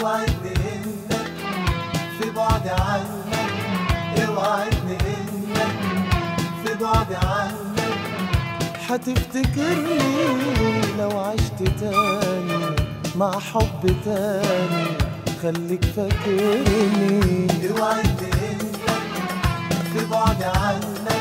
اوعدني انك في بعد عنك اوعدني انك في بعد عنك هتفتكرني لو عشت تاني مع حب تاني خليك فاكرني اوعدني انك في بعد عنك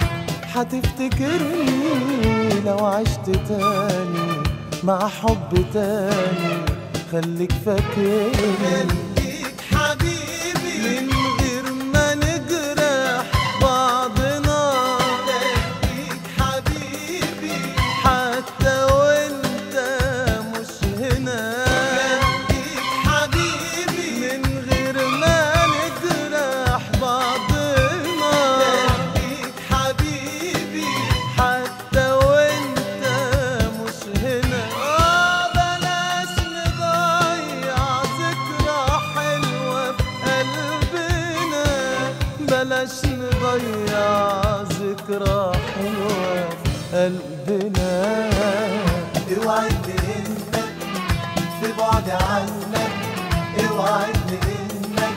هتفتكرني لو عشت تاني مع حب تاني خليك فاكرني خليك حبيبي من غير ما نجرح بعضنا خليك حبيبي حتى وانت مش هنا خليك حبيبي من غير ما نجرح بعضنا خليك حبيبي حتى وانت مش هنا اه بلاش نضيع ذكرى حلوة في قلبنا بلاش نضيع ذكرى حلوة في قلبنا اوعدني انك في بعد عنك اوعدني انك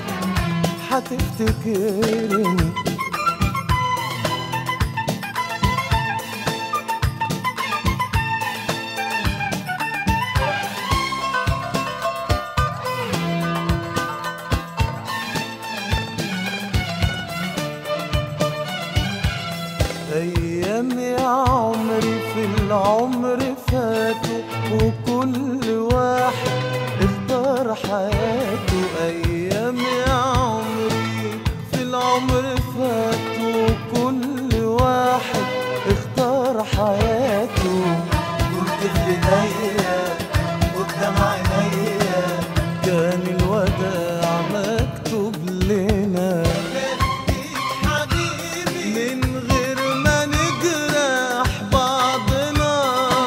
هتفتكرني أيام يا عمري في العمر فاتوا وكل واحد اختار حياته أيام يا عمري في العمر فاتوا وكل واحد اختار حياته كنت في ايديا قدام عينيا كان الوداع مكتوب لنا من غير ما نجرح بعضنا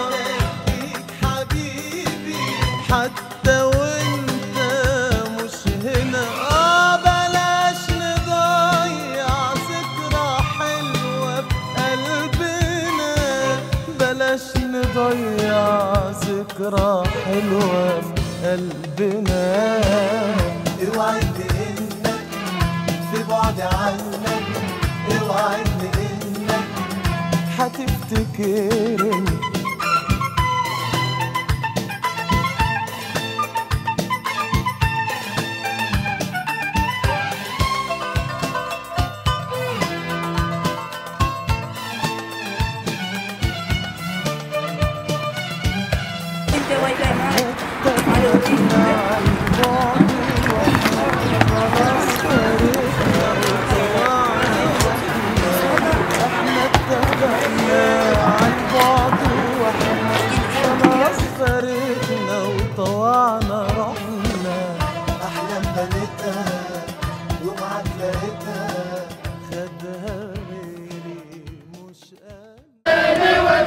حبيبي حتى وانت مش هنا اه بلاش نضيع ذكرى حلوة في قلبنا بلاش نضيع ذكرى حلوة في قلبنا اوعدني انك في بعد عنك اوعدني انك هتفتكرني انت واي باي معك فرقنا وطوعنا رحنا احلام بنتها ومعاك لقيتها خدها غيري مش انا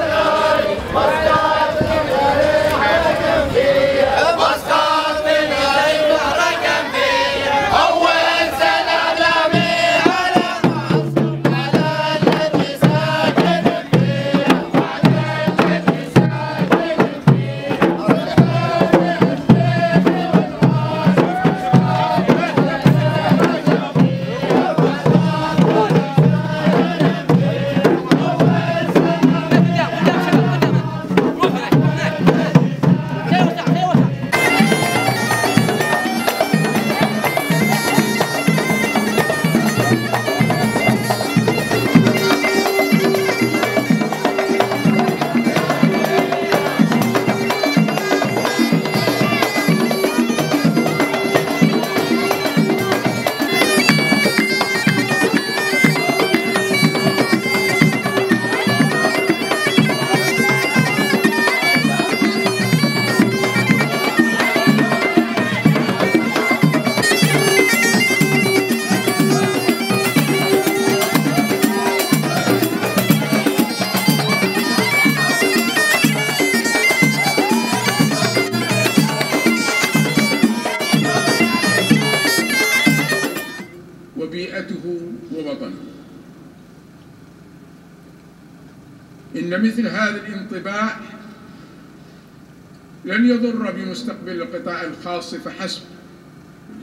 وبيئته ووطنه إن مثل هذا الانطباع لن يضر بمستقبل القطاع الخاص فحسب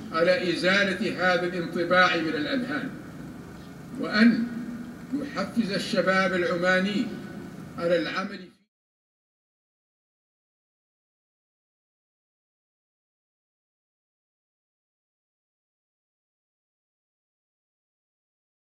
على إزالة هذا الانطباع من الأذهان وأن يحفز الشباب العماني على العمل